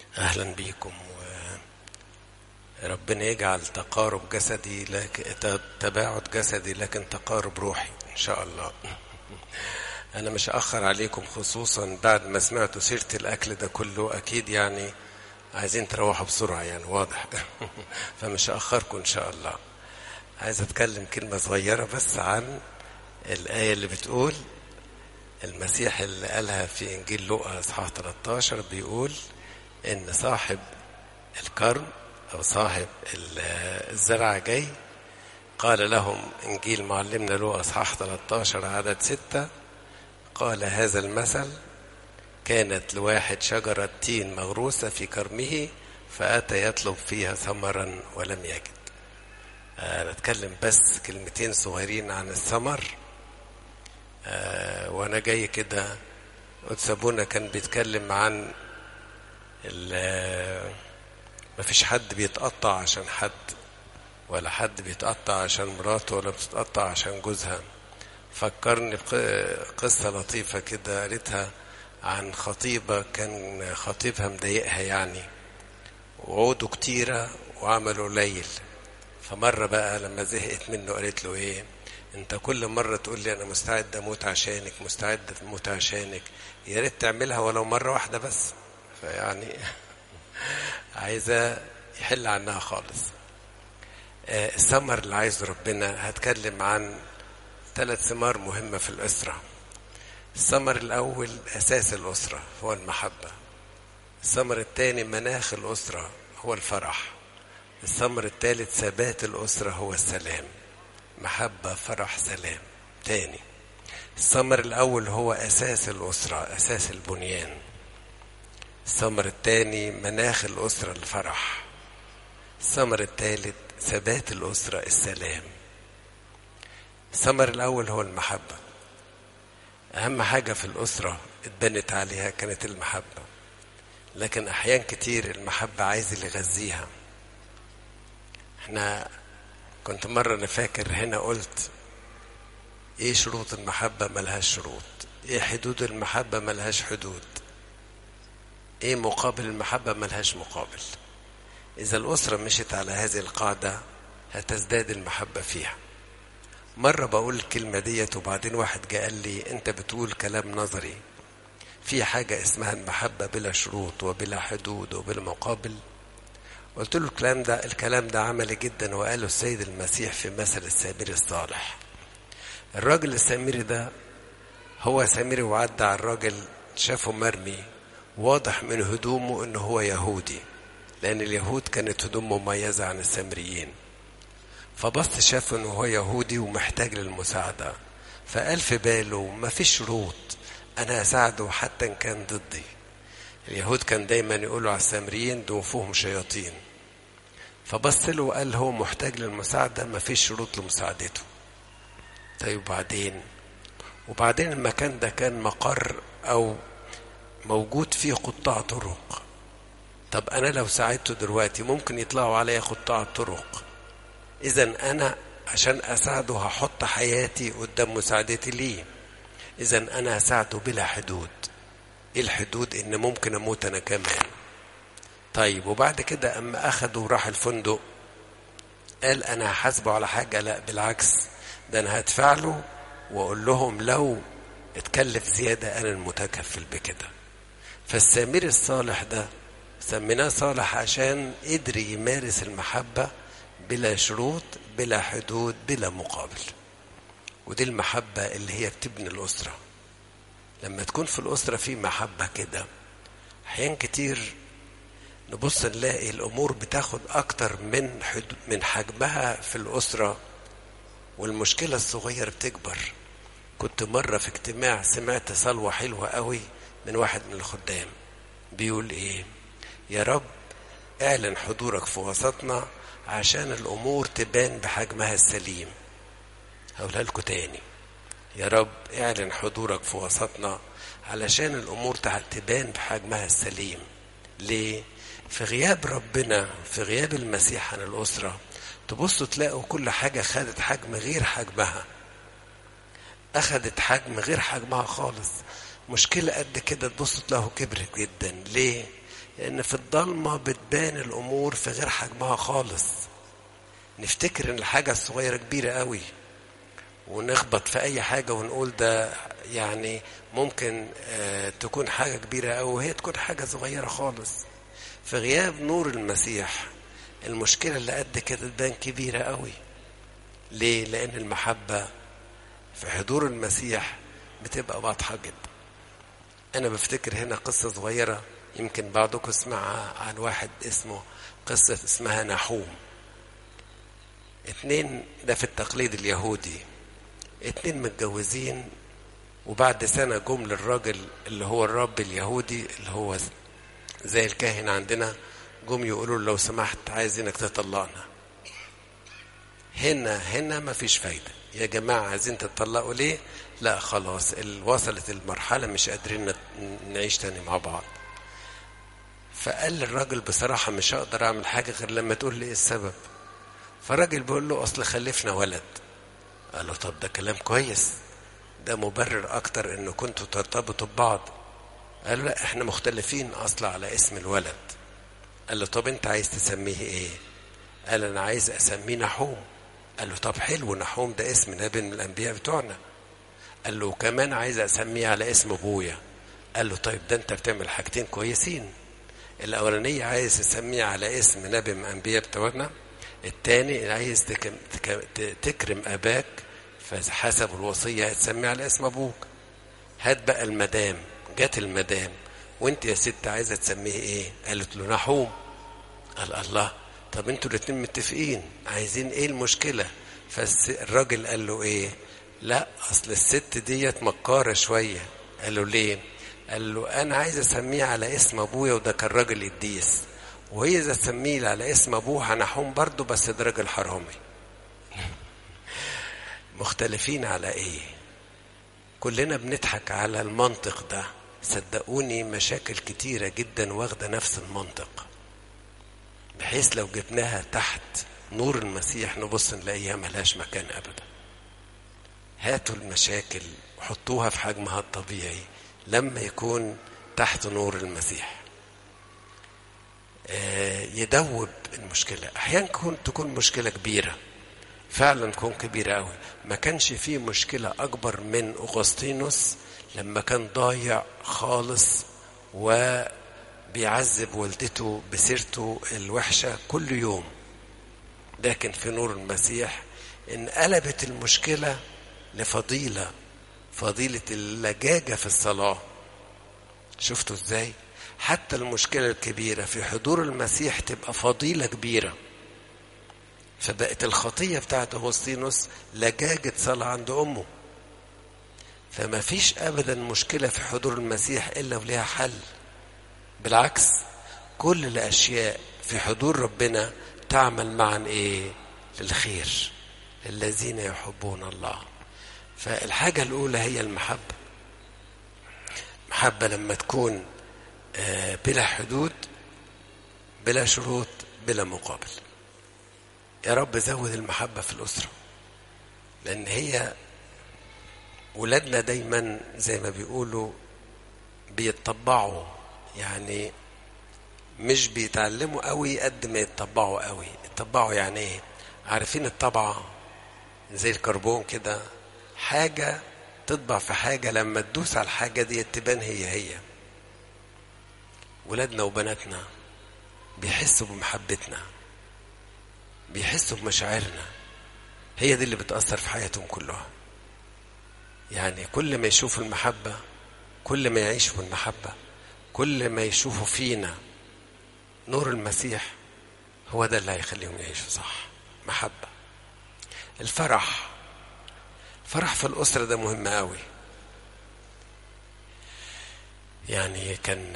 أهلا بيكم ربنا يجعل تقارب جسدي لك تباعد جسدي لكن تقارب روحي إن شاء الله أنا مش أخر عليكم خصوصا بعد ما سمعتوا سيرة الأكل ده كله أكيد يعني عايزين تروحوا بسرعة يعني واضح فمش أخركم إن شاء الله عايز أتكلم كلمة صغيرة بس عن الآية اللي بتقول المسيح اللي قالها في إنجيل لوقا إصحاح 13 بيقول إن صاحب الكرم أو صاحب الزرع جاي قال لهم إنجيل معلمنا لوقا إصحاح 13 عدد ستة قال هذا المثل كانت لواحد شجرة تين مغروسة في كرمه فأتى يطلب فيها ثمرا ولم يجد أنا أتكلم بس كلمتين صغيرين عن الثمر أه وأنا جاي كده قدس أبونا كان بيتكلم عن مفيش حد بيتقطع عشان حد ولا حد بيتقطع عشان مراته ولا بتتقطع عشان جوزها فكرني بقصة لطيفة كده قريتها عن خطيبة كان خطيبها مضايقها يعني وعودوا كتيرة وعملوا قليل فمرة بقى لما زهقت منه قالت له ايه انت كل مرة تقول لي انا مستعد اموت عشانك مستعد اموت عشانك يا ريت تعملها ولو مرة واحدة بس فيعني عايزة يحل عنها خالص الثمر اللي عايزه ربنا هتكلم عن ثلاث ثمار مهمة في الأسرة الثمر الأول أساس الأسرة هو المحبة الثمر الثاني مناخ الأسرة هو الفرح الثمر الثالث ثبات الأسرة هو السلام محبة فرح سلام تاني الثمر الأول هو أساس الأسرة أساس البنيان الثمر الثاني مناخ الأسرة الفرح الثمر الثالث ثبات الأسرة السلام الثمر الأول هو المحبة أهم حاجة في الأسرة اتبنت عليها كانت المحبة لكن أحيان كتير المحبة عايز اللي يغذيها احنا كنت مرة أنا فاكر هنا قلت ايه شروط المحبة ملهاش شروط ايه حدود المحبة ملهاش حدود ايه مقابل المحبة ملهاش مقابل اذا الاسرة مشت على هذه القاعدة هتزداد المحبة فيها مرة بقول الكلمة ديت وبعدين واحد جه قال لي انت بتقول كلام نظري في حاجة اسمها المحبة بلا شروط وبلا حدود وبلا مقابل قلت له الكلام ده الكلام ده عملي جدا وقاله السيد المسيح في مثل السامري الصالح الراجل السامري ده هو سامري وعدى على الراجل شافه مرمي واضح من هدومه انه هو يهودي لان اليهود كانت هدوم مميزة عن السامريين فبص شاف انه هو يهودي ومحتاج للمساعدة فقال في باله ما فيش شروط انا اساعده حتى ان كان ضدي اليهود كان دايما يقولوا على السامريين دول فيهم شياطين فبص له وقال هو محتاج للمساعدة ما فيش شروط لمساعدته طيب وبعدين وبعدين المكان ده كان مقر او موجود فيه قطاع طرق طب انا لو ساعدته دلوقتي ممكن يطلعوا عليا قطاع الطرق اذا انا عشان اساعده هحط حياتي قدام مساعدتي ليه اذا انا هساعده بلا حدود ايه الحدود ان ممكن اموت انا كمان طيب وبعد كده اما اخده وراح الفندق قال انا هحاسبه على حاجه لا بالعكس ده انا هدفع له واقول لهم لو اتكلف زياده انا المتكفل بكده فالسامري الصالح ده سميناه صالح عشان قدر يمارس المحبة بلا شروط بلا حدود بلا مقابل ودي المحبة اللي هي بتبني الأسرة لما تكون في الأسرة في محبة كده أحيان كتير نبص نلاقي الأمور بتاخد أكتر من حد من حجمها في الأسرة والمشكلة الصغيرة بتكبر كنت مرة في اجتماع سمعت صلوة حلوة قوي من واحد من الخدام بيقول ايه يا رب اعلن حضورك في وسطنا عشان الامور تبان بحجمها السليم هقولها لكم تاني يا رب اعلن حضورك في وسطنا علشان الامور تبان بحجمها السليم ليه في غياب ربنا في غياب المسيح عن الاسره تبصوا تلاقوا كل حاجه خدت حجم غير حجمها اخدت حجم غير حجمها خالص مشكلة قد كده تبص تلاقوا كبرت جدا ليه؟ لأن في الضلمة بتبان الأمور في غير حجمها خالص نفتكر إن الحاجة الصغيرة كبيرة قوي ونخبط في أي حاجة ونقول ده يعني ممكن آه تكون حاجة كبيرة أوي وهي تكون حاجة صغيرة خالص في غياب نور المسيح المشكلة اللي قد كده تبان كبيرة قوي ليه؟ لأن المحبة في حضور المسيح بتبقى واضحة جدا أنا بفتكر هنا قصة صغيرة يمكن بعضكم سمعها عن واحد اسمه قصة اسمها نحوم اتنين ده في التقليد اليهودي اتنين متجوزين وبعد سنة جم للراجل اللي هو الرب اليهودي اللي هو زي الكاهن عندنا جم يقولوا له لو سمحت عايزينك تطلقنا هنا هنا ما فيش فايدة يا جماعة عايزين تطلقوا ليه لا خلاص وصلت المرحلة مش قادرين نعيش تاني مع بعض فقال للراجل بصراحة مش هقدر أعمل حاجة غير لما تقول لي إيه السبب فالراجل بيقول له أصل خلفنا ولد قال له طب ده كلام كويس ده مبرر أكتر إنه كنتوا ترتبطوا ببعض قال له لا إحنا مختلفين أصلا على اسم الولد قال له طب أنت عايز تسميه إيه؟ قال أنا عايز أسميه نحوم قال له طب حلو نحوم ده اسم نبي من الأنبياء بتوعنا قال له كمان عايز أسميه على اسم أبويا قال له طيب ده أنت بتعمل حاجتين كويسين الأولانية عايز تسميه على اسم نبي من الأنبياء بتوعنا التاني عايز تكرم, تكرم أباك فحسب الوصية هتسميه على اسم أبوك هات بقى المدام جت المدام وانت يا ست عايزة تسميه ايه قالت له نحوم قال الله طب انتوا الاتنين متفقين عايزين ايه المشكلة فالراجل قال له ايه لا اصل الست ديت مكارة شوية قال له ليه قال له انا عايز اسميه على اسم ابويا وده كان راجل قديس وهي اذا تسميه على اسم ابوها نحوم برضه بس ده راجل حرامي مختلفين على ايه كلنا بنضحك على المنطق ده صدقوني مشاكل كتيرة جدا واخدة نفس المنطق بحيث لو جبناها تحت نور المسيح نبص نلاقيها ملهاش مكان ابدا هاتوا المشاكل وحطوها في حجمها الطبيعي لما يكون تحت نور المسيح يدوب المشكلة أحيانا تكون مشكلة كبيرة فعلا تكون كبيرة قوي ما كانش فيه مشكلة أكبر من أغسطينوس لما كان ضايع خالص وبيعذب والدته بسيرته الوحشة كل يوم لكن في نور المسيح انقلبت المشكلة لفضيلة فضيلة اللجاجة في الصلاة شفتوا ازاي حتى المشكلة الكبيرة في حضور المسيح تبقى فضيلة كبيرة فبقت الخطية بتاعت أغسطينوس لجاجة صلاة عند أمه فما فيش أبدا مشكلة في حضور المسيح إلا وليها حل بالعكس كل الأشياء في حضور ربنا تعمل معا إيه للخير الذين يحبون الله فالحاجة الأولى هي المحبة محبة لما تكون بلا حدود بلا شروط بلا مقابل يا رب زود المحبة في الأسرة لأن هي ولادنا دايما زي ما بيقولوا بيتطبعوا يعني مش بيتعلموا قوي قد ما يتطبعوا قوي يتطبعوا يعني ايه عارفين الطبعة زي الكربون كده حاجة تطبع في حاجة لما تدوس على الحاجة دي تبان هي هي ولادنا وبناتنا بيحسوا بمحبتنا بيحسوا بمشاعرنا هي دي اللي بتأثر في حياتهم كلها يعني كل ما يشوفوا المحبة كل ما يعيشوا بالمحبة كل ما يشوفوا فينا نور المسيح هو ده اللي هيخليهم يعيشوا صح محبة الفرح الفرح في الأسرة ده مهم قوي يعني كان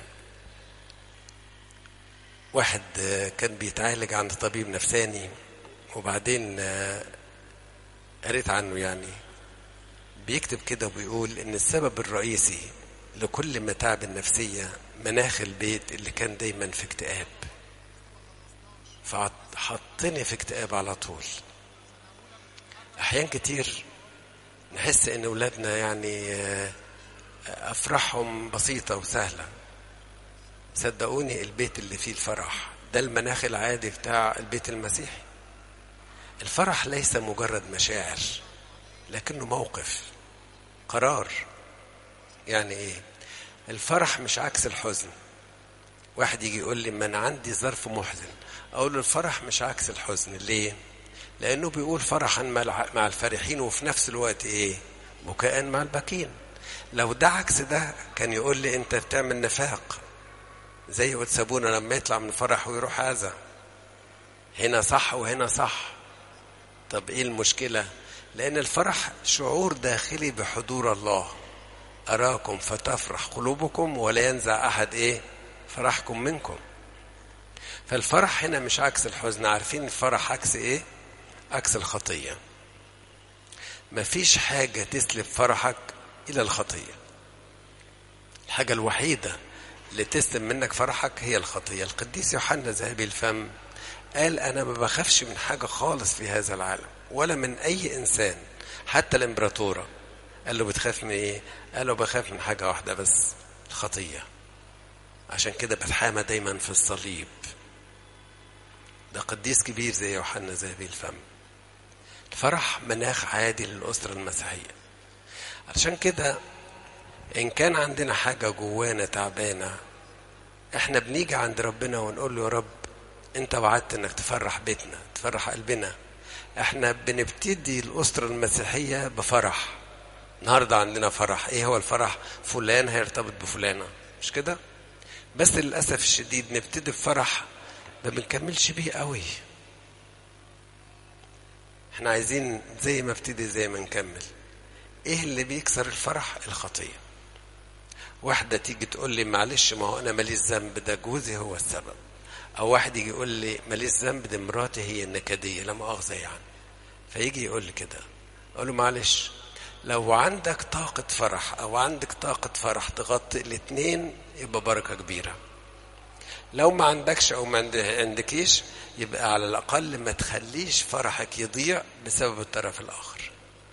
واحد كان بيتعالج عند طبيب نفساني وبعدين قريت عنه يعني بيكتب كده وبيقول ان السبب الرئيسي لكل متاعب النفسية مناخ البيت اللي كان دايما في اكتئاب فحطني في اكتئاب على طول احيان كتير نحس ان اولادنا يعني افراحهم بسيطة وسهلة صدقوني البيت اللي فيه الفرح ده المناخ العادي بتاع البيت المسيحي الفرح ليس مجرد مشاعر لكنه موقف قرار يعني ايه الفرح مش عكس الحزن واحد يجي يقول لي ما انا عندي ظرف محزن اقول له الفرح مش عكس الحزن ليه لانه بيقول فرحا مع الفرحين وفي نفس الوقت ايه بكاء مع الباكين لو ده عكس ده كان يقول لي انت بتعمل نفاق زي وتسابونا لما يطلع من فرح ويروح هذا هنا صح وهنا صح طب ايه المشكله لان الفرح شعور داخلي بحضور الله اراكم فتفرح قلوبكم ولا ينزع احد ايه فرحكم منكم فالفرح هنا مش عكس الحزن عارفين الفرح عكس ايه عكس الخطيه مفيش حاجه تسلب فرحك الى الخطيه الحاجه الوحيده اللي تسلب منك فرحك هي الخطيه القديس يوحنا ذهبي الفم قال انا ما بخافش من حاجه خالص في هذا العالم ولا من اي انسان حتى الامبراطوره قال له بتخاف من ايه قال له بخاف من حاجه واحده بس الخطيه عشان كده بتحامى دايما في الصليب ده قديس كبير زي يوحنا ذهبي الفم الفرح مناخ عادي للأسرة المسيحية عشان كده إن كان عندنا حاجة جوانا تعبانة إحنا بنيجي عند ربنا ونقول له يا رب أنت وعدت إنك تفرح بيتنا تفرح قلبنا إحنا بنبتدي الأسرة المسيحية بفرح النهاردة عندنا فرح إيه هو الفرح فلان هيرتبط بفلانة مش كده بس للأسف الشديد نبتدي بفرح ما بنكملش بيه قوي احنا عايزين زي ما ابتدي زي ما نكمل ايه اللي بيكسر الفرح الخطيه واحده تيجي تقول لي معلش ما هو انا ماليش ذنب ده جوزي هو السبب او واحد يجي يقول لي ماليش ذنب دي مراتي هي النكديه لا مؤاخذه يعني فيجي يقول لي كده اقول له معلش لو عندك طاقة فرح أو عندك طاقة فرح تغطي الاتنين يبقى بركة كبيرة لو ما عندكش أو ما عندكيش يبقى على الأقل ما تخليش فرحك يضيع بسبب الطرف الآخر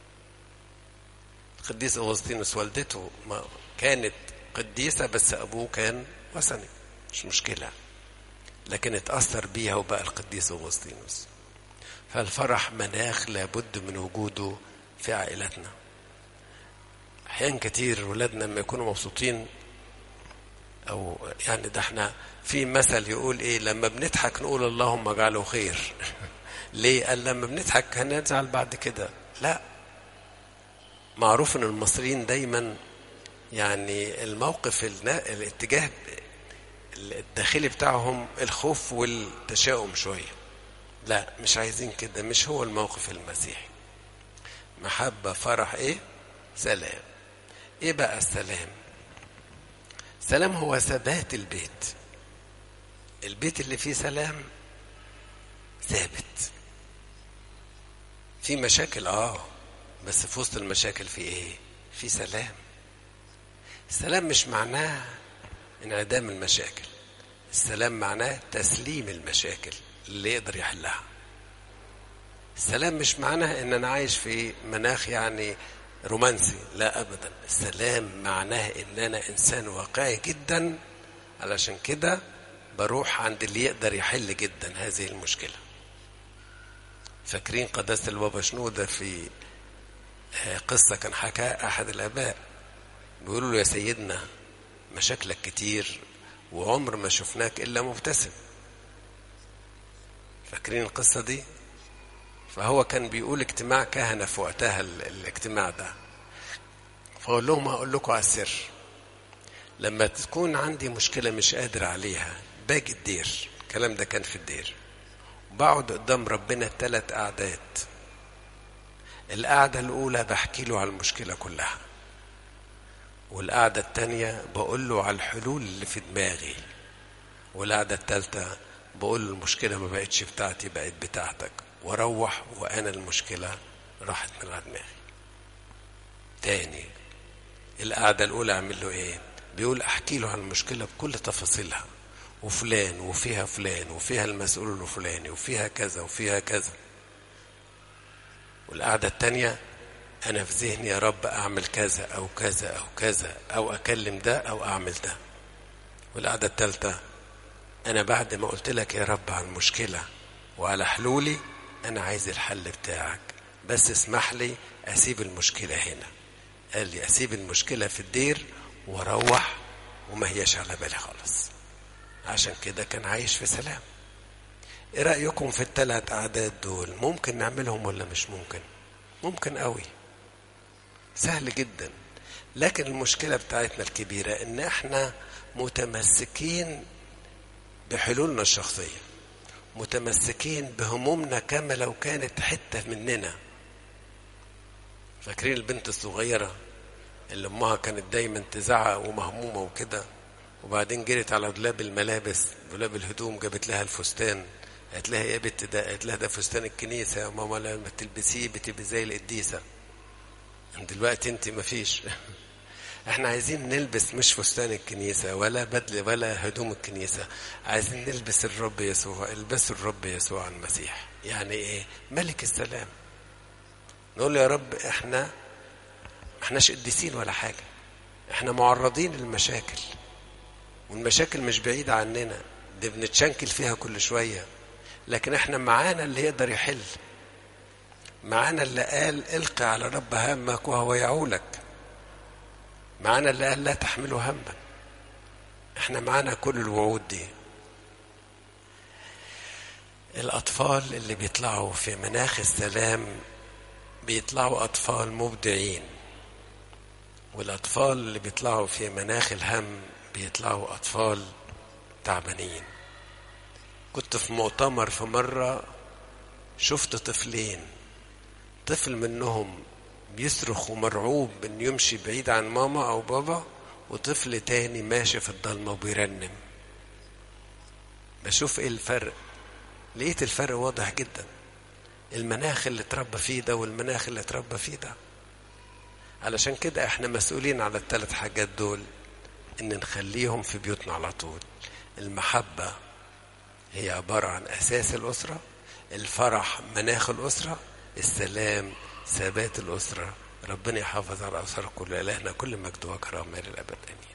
القديس أغسطينوس والدته ما كانت قديسة بس أبوه كان وثني مش مشكلة لكن اتأثر بيها وبقى القديس أغسطينوس فالفرح مناخ لابد من وجوده في عائلتنا أحيان كتير ولادنا لما يكونوا مبسوطين أو يعني ده احنا في مثل يقول إيه لما بنضحك نقول اللهم اجعله خير ليه؟ قال لما بنضحك هنزعل بعد كده لا معروف ان المصريين دايما يعني الموقف الاتجاه الداخلي بتاعهم الخوف والتشاؤم شويه لا مش عايزين كده مش هو الموقف المسيحي محبة فرح ايه سلام ايه بقى السلام سلام هو ثبات البيت البيت اللي فيه سلام ثابت في مشاكل اه بس في وسط المشاكل في ايه في سلام السلام مش معناه انعدام المشاكل السلام معناه تسليم المشاكل اللي يقدر يحلها السلام مش معناه ان انا عايش في مناخ يعني رومانسي لا ابدا السلام معناه ان انا انسان واقعي جدا علشان كده بروح عند اللي يقدر يحل جدا هذه المشكله فاكرين قداسه البابا شنوده في قصه كان حكاها احد الاباء بيقولوا له يا سيدنا مشاكلك كتير وعمر ما شفناك الا مبتسم فاكرين القصه دي فهو كان بيقول اجتماع كهنه في وقتها الاجتماع ده فقول لهم هقول لكم على السر لما تكون عندي مشكله مش قادر عليها باجي الدير الكلام ده كان في الدير بقعد قدام ربنا ثلاث قعدات القعدة الأولى بحكي له على المشكلة كلها والقعدة التانية بقول له على الحلول اللي في دماغي والقعدة التالتة بقول له المشكلة ما بقتش بتاعتي بقت بتاعتك واروح وانا المشكلة راحت من على دماغي تاني القعدة الأولى أعمل له إيه؟ بيقول أحكي له عن المشكلة بكل تفاصيلها وفلان وفيها فلان وفيها المسؤول الفلاني وفيها كذا وفيها كذا والقعدة التانية أنا في ذهني يا رب أعمل كذا أو كذا أو كذا أو أكلم ده أو أعمل ده والقعدة التالتة أنا بعد ما قلت لك يا رب عن المشكلة وعلى حلولي أنا عايز الحل بتاعك بس اسمح لي أسيب المشكلة هنا قال لي أسيب المشكلة في الدير وأروح وما هياش على بالي خالص عشان كده كان عايش في سلام ايه رأيكم في الثلاث أعداد دول ممكن نعملهم ولا مش ممكن ممكن قوي سهل جدا لكن المشكلة بتاعتنا الكبيرة ان احنا متمسكين بحلولنا الشخصية متمسكين بهمومنا كما لو كانت حتة مننا فاكرين البنت الصغيرة اللي امها كانت دايما تزعق ومهمومة وكده وبعدين جرت على دولاب الملابس دولاب الهدوم جابت لها الفستان قالت لها يا بنت ده قالت لها ده فستان الكنيسة يا ماما لما تلبسيه بتبقي زي القديسة دلوقتي انت مفيش احنا عايزين نلبس مش فستان الكنيسة ولا بدل ولا هدوم الكنيسة عايزين نلبس الرب يسوع البسوا الرب يسوع المسيح يعني ايه ملك السلام نقول يا رب احنا ما احناش قديسين ولا حاجة احنا معرضين للمشاكل والمشاكل مش بعيدة عننا دي بنتشنكل فيها كل شوية لكن احنا معانا اللي يقدر يحل معانا اللي قال القي على رب همك وهو يعولك معانا اللي قال لا تحملوا هما احنا معانا كل الوعود دي الأطفال اللي بيطلعوا في مناخ السلام بيطلعوا أطفال مبدعين والأطفال اللي بيطلعوا في مناخ الهم بيطلعوا أطفال تعبانين كنت في مؤتمر في مرة شفت طفلين طفل منهم بيصرخ ومرعوب انه يمشي بعيد عن ماما او بابا وطفل تاني ماشي في الضلمة وبيرنم بشوف ايه الفرق لقيت الفرق واضح جدا المناخ اللي اتربى فيه ده والمناخ اللي اتربى فيه ده علشان كده احنا مسؤولين على الثلاث حاجات دول ان نخليهم في بيوتنا على طول المحبة هي عبارة عن أساس الأسرة الفرح مناخ الأسرة السلام ثبات الأسرة ربنا يحافظ على الأسرة كلها إلهنا كل مجد وكرامة للأبد آمين